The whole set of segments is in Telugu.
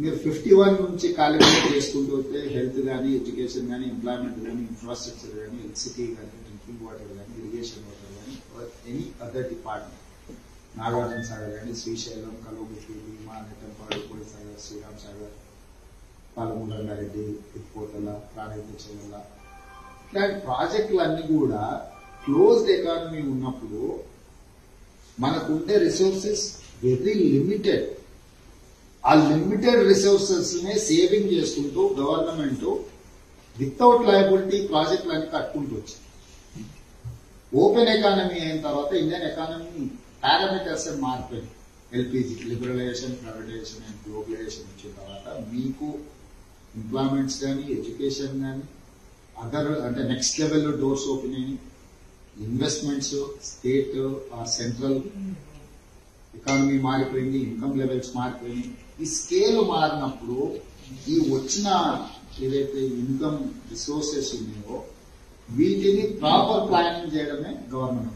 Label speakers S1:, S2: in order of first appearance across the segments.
S1: మీరు ఫిఫ్టీ వన్ నుంచి క్యాలిక్యులేట్ చేసుకుంటూ వస్తే హెల్త్ కానీ ఎడ్యుకేషన్ కానీ ఎంప్లాయ్మెంట్ కానీ ఇన్ఫ్రాస్ట్రక్చర్ కానీ ఎలక్ట్రిసిటీ కానీ డ్రింకింగ్ వాటర్ కానీ ఇరిగేషన్ వాటర్ కానీ any other department Nagarjuna Sagar కానీ శ్రీశైలం కలుగుతి భీమా నెట్టంపాడు కోడి సాగర్ శ్రీరామ్ సాగర్ పాలమూల రంగారెడ్డి తిరుపోతల ప్రాణహిత చెల్లెల ఇట్లాంటి ప్రాజెక్టులన్నీ కూడా క్లోజ్డ్ ఎకానమీ ఉన్నప్పుడు మనకుండే రిసోర్సెస్ వెరీ లిమిటెడ్ ఆ లిమిటెడ్ రిసోర్సెస్ నే సేవింగ్ చేసుకుంటూ గవర్నమెంట్ వితౌట్ లయబిలిటీ ప్రాజెక్టులన్నీ కట్టుకుంటూ వచ్చింది ఓపెన్ ఎకానమీ అయిన తర్వాత ఇండియన్ ఎకానమీ పారామీటర్స్ మారిపోయింది LPG liberalisation privatisation and globalisation వచ్చిన తర్వాత మీకు ఎంప్లాయ్మెంట్స్ కానీ ఎడ్యుకేషన్ కానీ అదర్ అంటే నెక్స్ట్ లెవెల్ డోర్స్ ఓపెన్ అయినాయి ఇన్వెస్ట్మెంట్స్ స్టేట్ సెంట్రల్ ఎకానమీ మారిపోయింది ఇన్కమ్ లెవెల్స్ మారిపోయింది ఈ స్కేల్ మారినప్పుడు ఈ వచ్చిన ఏదైతే ఇన్కమ్ రిసోర్సెస్ ఉన్నాయో వీటిని ప్రాపర్ ప్లానింగ్ చేయడమే government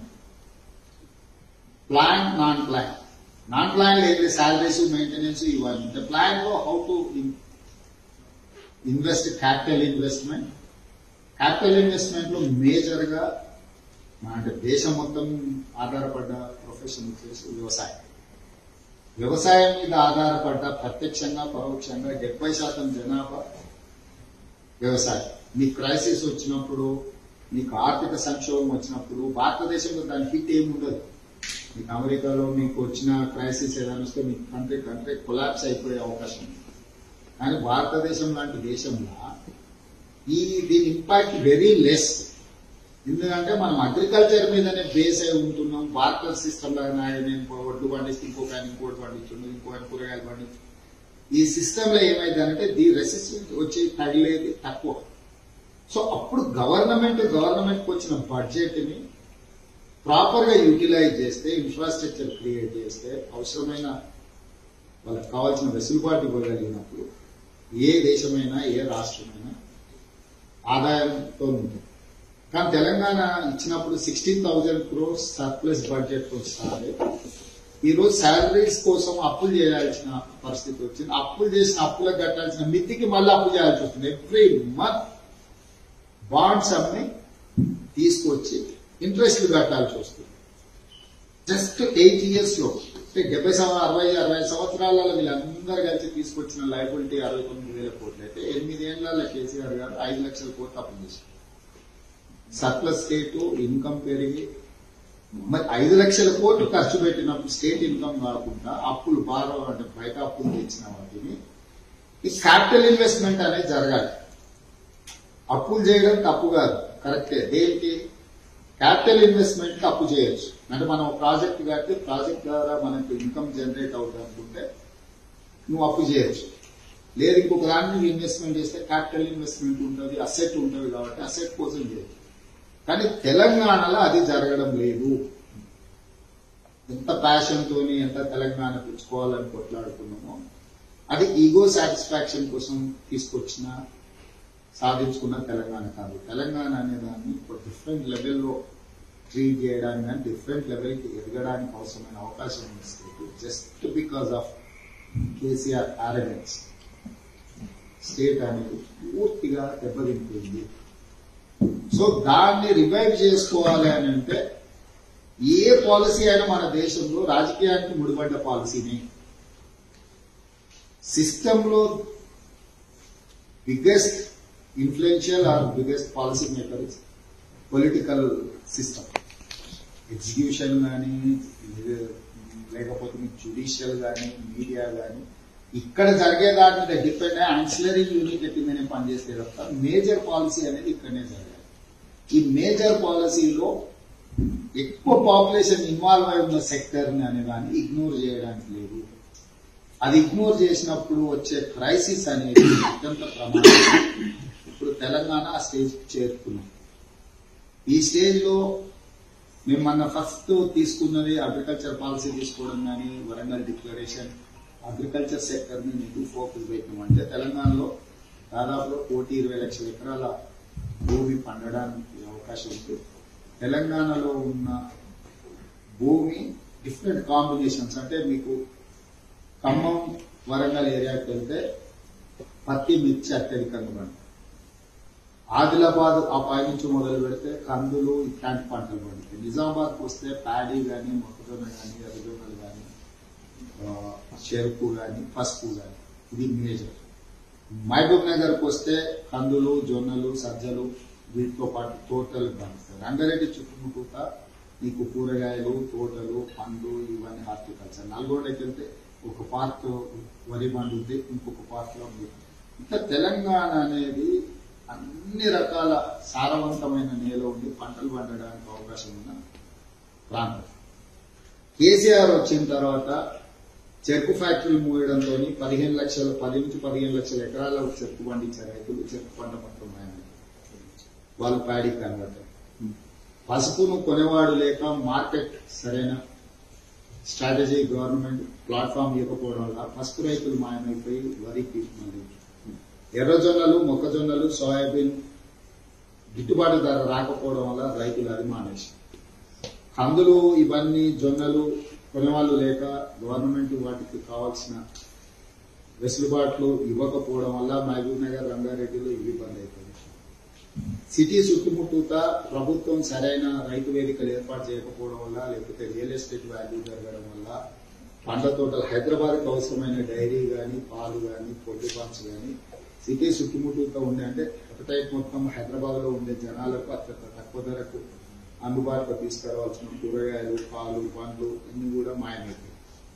S1: plan non plan non plan లేదు శాలరీస్ మెయింటెనెన్స్ ఇవన్నీ ప్లాన్ లో how to invest capital investment capital investment లో మేజర్ గా మన అంటే దేశం మొత్తం ఆధారపడ్డ ప్రొఫెషన్ వచ్చేసి వ్యవసాయం వ్యవసాయం మీద ఆధారపడ్డ ప్రత్యక్షంగా పరోక్షంగా డెబ్బై శాతం జనాభా వ్యవసాయం మీ క్రైసిస్ వచ్చినప్పుడు మీకు ఆర్థిక సంక్షోభం వచ్చినప్పుడు భారతదేశంలో దాని హిట్ ఏమి ఉండదు మీకు అమెరికాలో మీకు వచ్చిన క్రైసిస్ ఏదైనా వస్తే మీ కంట్రీ కంట్రీ కొలాప్స్ అయిపోయే అవకాశం ఉంది కానీ భారతదేశం లాంటి దేశంలో ఈ దీని ఇంపాక్ట్ వెరీ లెస్ ఎందుకంటే మనం అగ్రికల్చర్ మీదనే బేస్ అయి ఉంటున్నాం బార్టర్ సిస్టమ్ లాగా నేను ఒడ్లు పండిస్తే ఇంకొక ఆయన ఇంకోటి పండించుండు ఇంకో ఆయన కూరగాయలు పండించు ఈ సిస్టమ్ లో ఏమైందంటే ది రెసిస్టెంట్ వచ్చి తగిలేది తక్కువ సో అప్పుడు గవర్నమెంట్ గవర్నమెంట్ కి వచ్చిన బడ్జెట్ ని ప్రాపర్ గా యూటిలైజ్ చేస్తే ఇన్ఫ్రాస్ట్రక్చర్ క్రియేట్ చేస్తే అవసరమైన వాళ్ళకి కావాల్సిన వెసులుబాటు ఇవ్వగలిగినప్పుడు ఏ దేశమైనా ఏ రాష్ట్రమైనా ఆదాయంతో ఉంటుంది కానీ తెలంగాణ ఇచ్చినప్పుడు sixteen thousand crores surplus budget వస్తుంది ఈ రోజు శాలరీస్ కోసం అప్పులు చేయాల్సిన పరిస్థితి వచ్చింది అప్పులు చేసిన అప్పులకు కట్టాల్సిన మితికి మళ్ళీ అప్పు చేయాల్సి వస్తుంది ఎవ్రీ మంత్ బాండ్స్ అమ్మి తీసుకొచ్చి ఇంట్రెస్ట్ కట్టాల్సి వస్తుంది జస్ట్ ఎయిట్ ఇయర్స్ లో అంటే డెబ్బై సంవ- అరవై అరవై సంవత్సరాలలో వీళ్ళందరూ కలిసి తీసుకొచ్చిన లైబిలిటీ అరవై తొమ్మిది వేల కోట్లు అయితే ఎనిమిది ఏళ్ల కేసీఆర్ గారు ఐదు లక్షల కోట్లు అప్పు చేశారు సర్ప్లస్ స్టేట్ ఇన్కమ్ పెరిగి మరి ఐదు లక్షల కోట్లు ఖర్చు పెట్టినప్పుడు స్టేట్ ఇన్కమ్ కాకుండా అప్పులు బాగా అంటే బయట అప్పులు తెచ్చిన వాటిని ఈ క్యాపిటల్ ఇన్వెస్ట్మెంట్ అనేది జరగాలి అప్పులు చేయడం తప్పు కాదు కరెక్టే దేనికి క్యాపిటల్ ఇన్వెస్ట్మెంట్ కి అప్పు చేయొచ్చు అంటే మనం ప్రాజెక్ట్ కడితే ప్రాజెక్ట్ ద్వారా మనకు ఇన్కమ్ జనరేట్ అవుతుంది అనుకుంటే నువ్వు అప్పు చేయొచ్చు లేదు ఇంకొక దాన్ని నువ్వు ఇన్వెస్ట్మెంట్ చేస్తే క్యాపిటల్ ఇన్వెస్ట్మెంట్ ఉంటుంది అసెట్ ఉంటుంది కాబట్టి అసెట్ కోసం చేయొచ్చు కానీ తెలంగాణలో అది జరగడం లేదు ఎంత ప్యాషన్ తోని ఎంత తెలంగాణ తెచ్చుకోవాలని కొట్లాడుకున్నామో అది ఈగో సాటిస్ఫాక్షన్ కోసం తీసుకొచ్చిన సాధించుకున్న తెలంగాణ కాదు తెలంగాణ అనే దాన్ని ఒక డిఫరెంట్ లెవెల్లో ట్రీట్ చేయడానికి కానీ డిఫరెంట్ లెవెల్కి ఎదగడానికి అవసరమైన అవకాశం ఇస్తుంది just because of KCR arrogance state అనేది పూర్తిగా దెబ్బతింటుంది సో దాన్ని రివైవ్ చేసుకోవాలి అని అంటే ఏ పాలసీ అయినా మన దేశంలో రాజకీయానికి ముడిపడ్డ పాలసీని సిస్టంలో biggest influential or biggest policy maker is political system execution కానీ లేకపోతే మీకు జ్యుడిషియల్ కానీ మీడియా కానీ ఇక్కడ జరిగే దాని మీద డిపెండ్ అయ్యి ఆన్సిలరీ యూనిట్ కిందనే పనిచేస్తే తప్ప మేజర్ పాలసీ అనేది ఇక్కడనే జరగాలి ఈ మేజర్ పాలసీలో ఎక్కువ పాపులేషన్ ఇన్వాల్వ్ అయి ఉన్న సెక్టర్ ని అనే దాన్ని ఇగ్నోర్ చేయడానికి లేదు అది ఇగ్నోర్ చేసినప్పుడు వచ్చే క్రైసిస్ అనేది అత్యంత ప్రమాదం ఇప్పుడు తెలంగాణ ఆ స్టేజ్ చేరుకున్నాం ఈ స్టేజ్ లో మేము మన ఫస్ట్ తీసుకున్నది అగ్రికల్చర్ పాలసీ తీసుకోవడం కానీ వరంగల్ డిక్లరేషన్ అగ్రికల్చర్ సెక్టర్ ని ఎందుకు ఫోకస్ పెట్టినాం అంటే తెలంగాణలో దాదాపులో కోటి ఇరవై లక్షల ఎకరాల భూమి పండడానికి అవకాశం ఉంది తెలంగాణలో ఉన్న భూమి డిఫరెంట్ కాంబినేషన్స్ అంటే మీకు ఖమ్మం వరంగల్ ఏరియాకి వెళ్తే పత్తి మిర్చి అత్యధికంగా పండుతాయి ఆదిలాబాద్ ఆ పై నుంచి మొదలు పెడితే కందులు ఇట్లాంటి పంటలు పండుతాయి నిజామాబాద్కి వస్తే ప్యాడీ కానీ మొక్కజొన్న కానీ ఎర్రజొన్నలు కానీ చెరుకు కానీ పసుపు కానీ ఇది మేజర్ మహబూబ్ నగర్కి వస్తే కందులు జొన్నలు సజ్జలు వీటితో పాటు తోటలు పండుతాయి రంగారెడ్డి చుట్టుముట్టుతా నీకు కూరగాయలు తోటలు పండ్లు ఇవన్నీ హార్టికల్చర్ నల్గొండకి వెళ్తే ఒక పార్ట్ వరి పండుద్ది ఇంకొక పార్ట్ లో ఉంది ఇంకా తెలంగాణ అనేది అన్ని రకాల సారవంతమైన నేల ఉండి పంటలు పండడానికి అవకాశం ఉన్న ప్రాంతం కేసీఆర్ వచ్చిన తర్వాత చెరుకు ఫ్యాక్టరీలు మూయడంతో పదిహేను లక్షల పది నుంచి పదిహేను లక్షల ఎకరాల చెరుకు పండించే రైతులు చెరుకు పంట మొత్తం ఆయన వాళ్ళు ప్యాడీ కన్వర్టర్ పసుపును కొనేవాడు లేక మార్కెట్ సరైన స్ట్రాటజీ గవర్నమెంట్ ప్లాట్ఫామ్ ఇవ్వకపోవడం వల్ల పసుపు రైతులు మాయమైపోయి వరికి మళ్ళీ ఎర్రజొన్నలు మొక్కజొన్నలు సోయాబీన్ గిట్టుబాటు ధర రాకపోవడం వల్ల రైతులు అది మానేసి కందులు ఇవన్నీ జొన్నలు కొనేవాళ్ళు లేక గవర్నమెంట్ వాటికి కావాల్సిన వెసులుబాట్లు ఇవ్వకపోవడం వల్ల మహబూబ్ నగర్ రంగారెడ్డిలో ఇవి ఇబ్బంది అవుతుంది సిటీ చుట్టుముట్టూత ప్రభుత్వం సరైన రైతు వేదికలు ఏర్పాటు చేయకపోవడం వల్ల లేకపోతే రియల్ ఎస్టేట్ వాల్యూ పెరగడం వల్ల పండ్ల తోటలు హైదరాబాద్కి అవసరమైన డైరీ కానీ పాలు కానీ పొట్టి పాన్స్ కానీ సిటీ చుట్టుముట్టూతో ఉండే అంటే ఒకటైపు మొత్తం హైదరాబాద్ లో ఉండే జనాలకు అత్యంత తక్కువ ధరకు అందుబాటులో తీసుకురావాల్సిన కూరగాయలు పాలు పండ్లు ఇన్ని కూడా మాయమైపోయి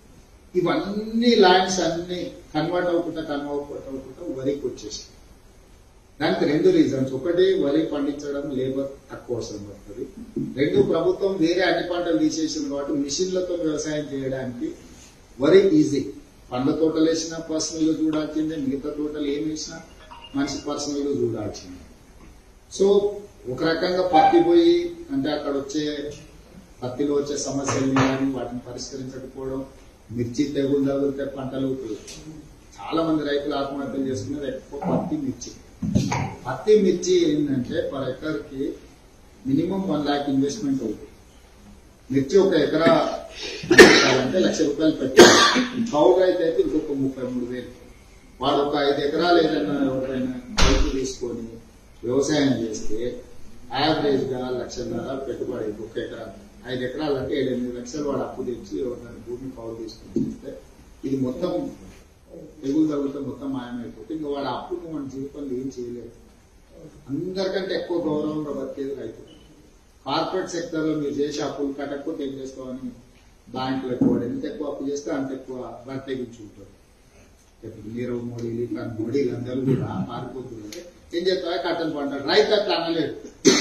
S1: ఇవన్నీ ల్యాండ్స్ అన్ని కన్వర్ట్ అవ్వకుండా కన్వర్ట్ అవ్వకుండా వరికి వచ్చేసాయి దానికి రెండు రీజన్స్ ఒకటి వరి పండించడం లేబర్ తక్కువ అవసరం పడుతుంది రెండు ప్రభుత్వం వేరే అన్ని పంటలు తీసేసింది కాబట్టి మిషన్లతో వ్యవసాయం చేయడానికి వరి ఈజీ పండ్ల తోటలు వేసినా పర్సనల్ చూడాల్సిందే మిగతా తోటలు ఏమి వేసినా మనిషి పర్సనల్ చూడాల్సిందే సో ఒక రకంగా పత్తి పోయి అంటే అక్కడ వచ్చే పత్తిలో వచ్చే సమస్యల్ని కానీ వాటిని పరిష్కరించకపోవడం మిర్చి తెగులు తగిలితే పంటలు చాలా మంది రైతులు ఆత్మహత్యలు చేసుకునేది ఎక్కువ పత్తి మిర్చి పత్తి మిర్చి ఏంటంటే పర్ ఎకర్కి మినిమం వన్ లాక్ ఇన్వెస్ట్మెంట్ అవుతుంది మిర్చి ఒక ఎకరా పండించాలంటే లక్ష రూపాయలు పెట్టాలి కౌలు రైతు అయితే ఇంకొక ముప్పై మూడు వేలు వాడు ఒక ఐదు ఎకరాలు ఏదైనా ఎవరైనా రైతు తీసుకొని వ్యవసాయం చేస్తే యావరేజ్ గా లక్షన్నర పెట్టుబడి అయింది ఒక ఎకరా ఐదు ఎకరాలు అంటే ఏడు ఎనిమిది లక్షలు వాడు అప్పు తెచ్చి ఎవరైనా భూమి కౌలు తీసుకొని చేస్తే ఇది మొత్తం తెగులు తగులుతో మొత్తం మాయమైపోతే ఇంకా వాడు అప్పును మన జీవితంలో ఏం చేయలేదు అందరికంటే ఎక్కువ గౌరవంగా బతికేది రైతు కార్పొరేట్ సెక్టర్ లో మీరు చేసే అప్పులు కట్టకపోతే ఏం చేస్తామని బ్యాంకులు ఎక్కువ ఎంత ఎక్కువ అప్పు చేస్తే అంత ఎక్కువ బర్తెగించుకుంటారు ఇప్పుడు నీరవ్ మోడీలు ఇట్లా మోడీలు అందరూ కూడా పారిపోతున్నారు ఏం చెప్తా కట్టని పంటారు రైతు అట్లా అనలేదు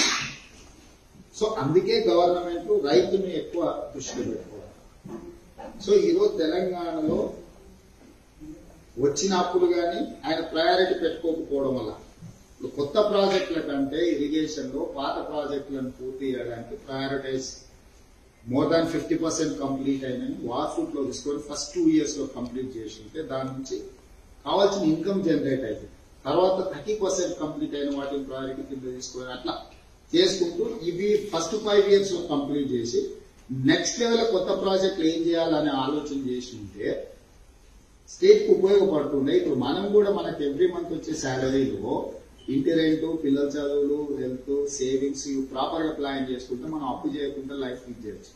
S1: సో అందుకే గవర్నమెంట్ రైతుని ఎక్కువ దృష్టి పెట్టుకోవాలి సో ఈరోజు తెలంగాణలో వచ్చిన అప్పులు కానీ ఆయన ప్రయారిటీ పెట్టుకోకపోవడం వల్ల ఇప్పుడు కొత్త ప్రాజెక్టుల కంటే ఇరిగేషన్ లో పాత ప్రాజెక్టులను పూర్తి చేయడానికి prioritise more than fifty percent complete అయినని వార్ఫుట్ లో తీసుకొని ఫస్ట్ టూ ఇయర్స్ లో కంప్లీట్ చేసి ఉంటే దాని నుంచి కావాల్సిన ఇన్కమ్ జనరేట్ అవుతుంది తర్వాత థర్టీ పర్సెంట్ కంప్లీట్ అయిన వాటిని ప్రయారిటీ కింద తీసుకొని అట్లా చేసుకుంటూ ఇవి ఫస్ట్ ఫైవ్ ఇయర్స్ లో కంప్లీట్ చేసి నెక్స్ట్ లెవెల్ కొత్త ప్రాజెక్టులు ఏం చేయాలనే ఆలోచన చేసి ఉంటే స్టేట్ కు ఉపయోగపడుతుండే ఇప్పుడు మనం కూడా మనకి ఎవ్రీ మంత్ వచ్చే శాలరీలో ఇంటి రెంట్ పిల్లల చదువులు హెల్త్ సేవింగ్స్ ఇవి ప్రాపర్ గా ప్లాన్ చేసుకుంటే మనం అప్పు చేయకుండా లైఫ్ లీడ్ చేయొచ్చు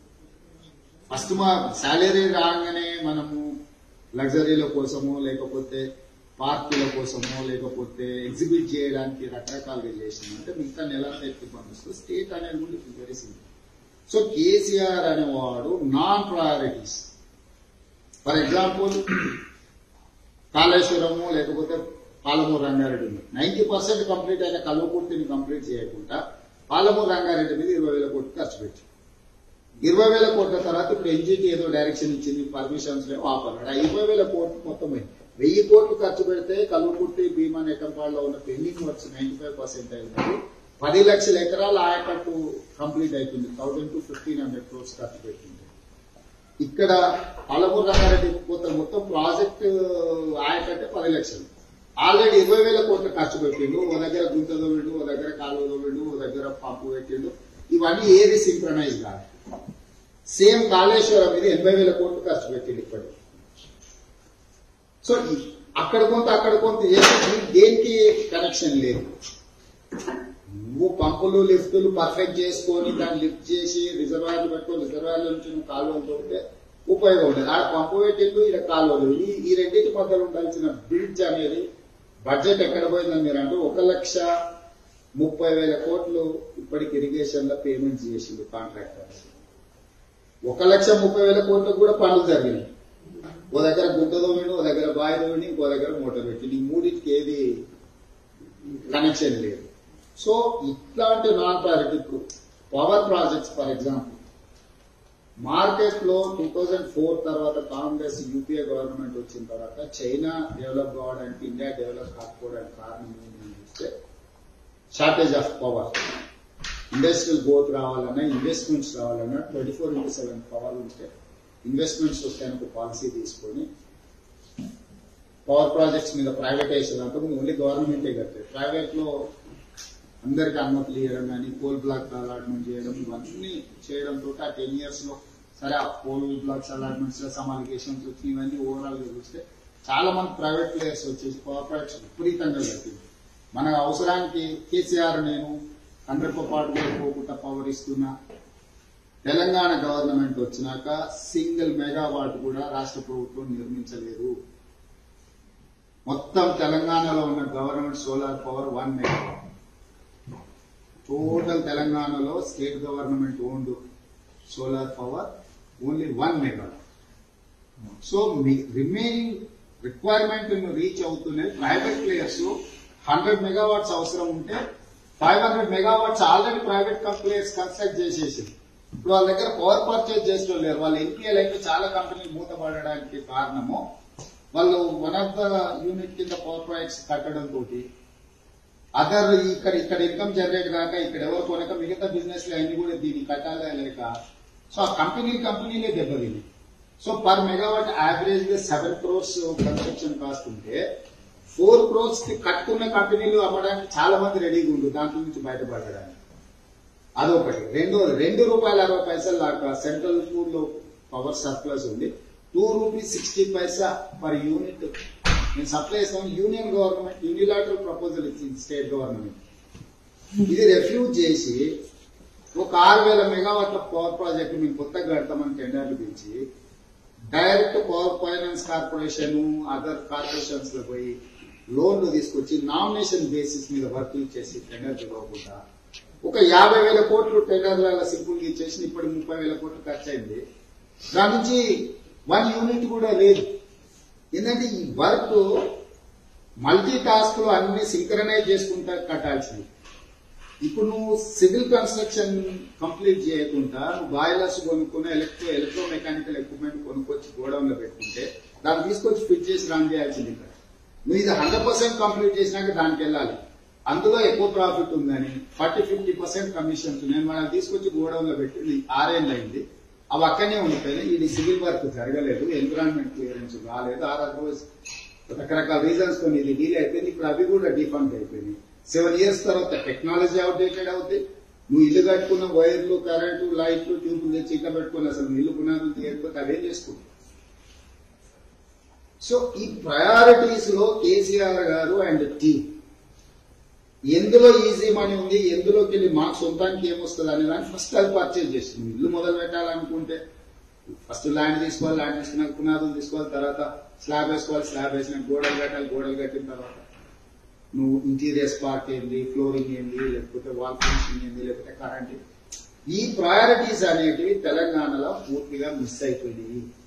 S1: ఫస్ట్ మా శాలరీ రాగానే మనము లగ్జరీల కోసమో లేకపోతే పార్కుల కోసమో లేకపోతే ఎగ్జిబిట్ చేయడానికి రకరకాలుగా చేసినాం అంటే మిగతా నెల ఎత్తి పంపిస్తుంది స్టేట్ అనేది కూడా it very simple so KCR అనేవాడు non priorities for example Kaleshwaram లేకపోతే Palamuru Rangareddy ninety percent complete అయిన కల్వకుర్తిని కంప్లీట్ చేయకుండా పాలమూరు రంగారెడ్డి మీద ఇరవై వేల కోట్లు ఖర్చు పెట్టి ఇరవై వేల కోట్ల తర్వాత ఇప్పుడు ఎన్జిటి ఏదో డైరెక్షన్ ఇచ్చింది పర్మిషన్స్ లేవు ఆపన్నాడు ఆ ఇరవై వేల కోట్లు మొత్తం పోయింది. వెయ్యి కోట్లు ఖర్చు పెడితే కల్వకుర్తి భీమా నెకంపాడులో ఉన్న pending works ninety five percent అయింది పది లక్షల ఎకరాల ఆయకట్టు కంప్లీట్ అవుతుంది thousand to fifteen hundred crores ఖర్చు పెట్టింది ఇక్కడ పాలమూరు రంగారెడ్డి పోతే మొత్తం ప్రాజెక్ట్ ఆయకట్టే పది లక్షలు ఆల్రెడీ ఇరవై వేల కోట్లు ఖర్చు పెట్టిండు ఓ దగ్గర గుంత తవ్విండు ఓ దగ్గర కాలువ తవ్విండు ఓ దగ్గర పంపు పెట్టిండు ఇవన్నీ ఏది సింక్రనైజ్ కాదు సేమ్ కాళేశ్వరం మీద ఎనభై వేల కోట్లు ఖర్చు పెట్టిండు ఇప్పటి సో ఈ- అక్కడ కొంత అక్కడ కొంత చేస్తే దీనికి దేనికి కనెక్షన్ లేదు నువ్వు పంపులు లిఫ్టులు పర్ఫెక్ట్ చేసుకొని దాన్ని లిఫ్ట్ చేసి రిజర్వాయర్లు పెట్టుకొని రిజర్వాయర్ల నుంచి నువ్వు కాలువలు తోడితే ఉపయోగం ఉంటుంది ఆడ పంపు పెట్టిండు ఇక్కడ కాలువలు ఈ ఈ రెండింటి మధ్యలో ఉండాల్సిన బ్రిడ్జ్ అనేది బడ్జెట్ ఎక్కడ పోయిందని మీరు అంటే ఒక లక్ష ముప్పై వేల కోట్లు ఇప్పటికి ఇరిగేషన్ లో పేమెంట్ చేసిండు కాంట్రాక్టర్స్ ఒక లక్ష ముప్పై వేల కోట్లకు కూడా పనులు జరిగినాయి ఓ దగ్గర గుంట దోమిండు ఓ దగ్గర బావి దోమిండి ఇంకో దగ్గర మోటార్ పెట్టిండు ఈ మూడింటికి ఏది కనెక్షన్ లేదు సో ఇట్లాంటి నాన్ ప్రాజెక్ట్ ఇప్పుడు power projects for example market లో టూ థౌజండ్ ఫోర్ తర్వాత కాంగ్రెస్ యూపీఏ గవర్నమెంట్ వచ్చిన తర్వాత చైనా డెవలప్ కావడానికి ఇండియా డెవలప్ కాకపోవడానికి కారణం ఏంటని చూస్తే shortage of power industrial growth రావాలన్నా ఇన్వెస్ట్మెంట్స్ రావాలన్నా twenty four into seven power ఉంటే ఇన్వెస్ట్మెంట్స్ వస్తాయని ఒక పాలసీ తీసుకొని పవర్ ప్రాజెక్ట్స్ మీద ప్రైవేటైజేషన్ అంతకుముందు ఓన్లీ గవర్నమెంటే కట్టారు ప్రైవేట్ లో అందరికి అనుమతులు ఇవ్వడం కానీ కోల్ బ్లాక్ అలాట్మెంట్ చేయడం ఇవన్నీ చేయడంతో ఆ టెన్ ఇయర్స్ లో సరే ఆ కోల్ బ్లాక్స్ అలాట్మెంట్స్ లో సమ్ అలిగేషన్స్ వచ్చి ఇవన్నీ ఓవరాల్ గా చూస్తే చాలా మంది ప్రైవేట్ ప్లేయర్స్ వచ్చేసి పవర్ ప్రాజెక్ట్స్ విపరీతంగా కట్టింది మన అవసరానికి కేసీఆర్ నేను హండ్రెడ్ పాటుగా పోకుండా పవర్ ఇస్తున్నా తెలంగాణ గవర్నమెంట్ వచ్చినాక సింగిల్ మెగావాట్ కూడా రాష్ట్ర ప్రభుత్వం నిర్మించలేదు మొత్తం తెలంగాణలో ఉన్న government solar power one megawatt total తెలంగాణలో state government owned solar power only one megawatt so remaining requirement reach అవుతున్నాయి ప్రైవేట్ ప్లేయర్స్ హండ్రెడ్ మెగావాట్స్ అవసరం ఉంటే five hundred megawatts already private players construct చేసేసింది ఇప్పుడు వాళ్ళ దగ్గర పవర్ పర్చేజ్ చేసిన లేరు వాళ్ళ ఎన్పిఎల్ అయితే చాలా కంపెనీలు మూతపడడానికి కారణము వాళ్ళు వన్ ఆఫ్ ద యూనిట్ కింద పవర్ ప్రాజెక్ట్స్ కట్టడం తోటి అదర్ ఇక్కడ ఇక్కడ ఇన్కమ్ జనరేట్ కాక ఇక్కడ ఎవరు కొనక మిగతా బిజినెస్ లో అన్ని కూడా దీన్ని కట్టాలా లేక సో ఆ కంపెనీ కంపెనీలే దెబ్బతింది సో పర్ మెగావాట్ యావరేజ్ గా సెవెన్ క్రోర్స్ కన్స్ట్రక్షన్ కాస్ట్ ఉంటే ఫోర్ క్రోర్స్ కి కట్టుకున్న కంపెనీలు అమ్మడానికి చాలా మంది రెడీగా ఉండు దాంట్లో నుంచి బయటపడడానికి అదొకటి రెండోది రెండు రూపాయల అరవై పైసలు దాకా సెంట్రల్ పూల్ లో పవర్ సర్ప్లస్ ఉంది two rupees sixty paisa per unit నేను సప్లై చేస్తాను యూనియన్ గవర్నమెంట్ యూనిలాటరల్ ప్రపోజల్ ఇచ్చింది స్టేట్ గవర్నమెంట్ ఇది రెఫ్యూజ్ చేసి ఒక ఆరు వేల మెగావాట్ల పవర్ ప్రాజెక్ట్ మేము కొత్తగా కడతామని టెండర్లు పిలిచి direct power finance corporation other corporations లో పోయి లోన్లు తీసుకొచ్చి నామినేషన్ బేసిస్ మీద వర్కులు చేసి టెండర్ ఇవ్వకుండా ఒక యాభై వేల కోట్లు టెండర్ల సింపుల్ గా ఇచ్చేసి ఇప్పుడు ముప్పై వేల కోట్లు ఖర్చు అయింది దాని నుంచి వన్ యూనిట్ కూడా లేదు ఏంటంటే ఈ వర్క్ మల్టీ టాస్క్ లో అన్ని సింక్రనైజ్ చేసుకుంటా కట్టాల్సింది ఇప్పుడు నువ్వు సివిల్ కన్స్ట్రక్షన్ కంప్లీట్ చేయకుండా నువ్వు బాయిలర్స్ కొనుక్కుని ఎలక్ట్రో ఎలక్ట్రో మెకానికల్ ఎక్విప్మెంట్ కొనుక్కొచ్చి గోడౌన్ లో పెట్టుకుంటే దాన్ని తీసుకొచ్చి ఫిట్ చేసి రన్ చేయాల్సింది ఇక్కడ నువ్వు ఇది హండ్రెడ్ పర్సెంట్ కంప్లీట్ చేసినాక దానికి వెళ్ళాలి అందులో ఎక్కువ ప్రాఫిట్ ఉందని ఫార్టీ ఫిఫ్టీ పర్సెంట్ కమిషన్స్ నేను మనం తీసుకొచ్చి గోడౌన్ లో పెట్టి ఆరేళ్ళు అయింది అవి అక్కడనే ఉండిపోయినాయి ఇది సివిల్ వర్క్ జరగలేదు ఎన్విరాన్మెంట్ క్లియరెన్స్ రాలేదు ఆ రోజు రకరకాల రీజన్స్ కొన్ని ఇది డీలే అయిపోయింది ఇప్పుడు అవి కూడా డిఫంక్ట్ అయిపోయినాయి సెవెన్ ఇయర్స్ తర్వాత టెక్నాలజీ అవుట్డేటెడ్ అవుతుంది నువ్వు ఇల్లు కట్టుకున్న వైర్లు కరెంటు లైట్లు ట్యూబ్లు తెచ్చి ఇట్లా పెట్టుకుని అసలు నువ్వు ఇల్లు పునాదులు తీయకపోతే అవేం చేసుకుంటావు సో ఈ ప్రయారిటీస్ లో కేసీఆర్ గారు అండ్ టీమ్ ఎందులో ఈజీ మనీ ఉంది ఎందులోకి వెళ్ళి మాకు సొంతానికి ఏమొస్తుంది అనే దాన్ని ఫస్ట్ అది పర్చేజ్ చేస్తుంది ఇల్లు మొదలు పెట్టాలనుకుంటే ఫస్ట్ ల్యాండ్ తీసుకోవాలి ల్యాండ్ తీసుకున్నాక పునాదులు తీసుకోవాలి తర్వాత స్లాబ్ వేసుకోవాలి స్లాబ్ వేసినాక గోడలు కట్టాలి గోడలు కట్టిన తర్వాత నువ్వు ఇంటీరియర్ స్పార్క్ ఏంది ఫ్లోరింగ్ ఏంది లేకపోతే వాల్ ఫినిషింగ్ ఏంది లేకపోతే కరెంట్ ఈ ప్రయారిటీస్ అనేటివి తెలంగాణలో పూర్తిగా మిస్ అయిపోయినాయి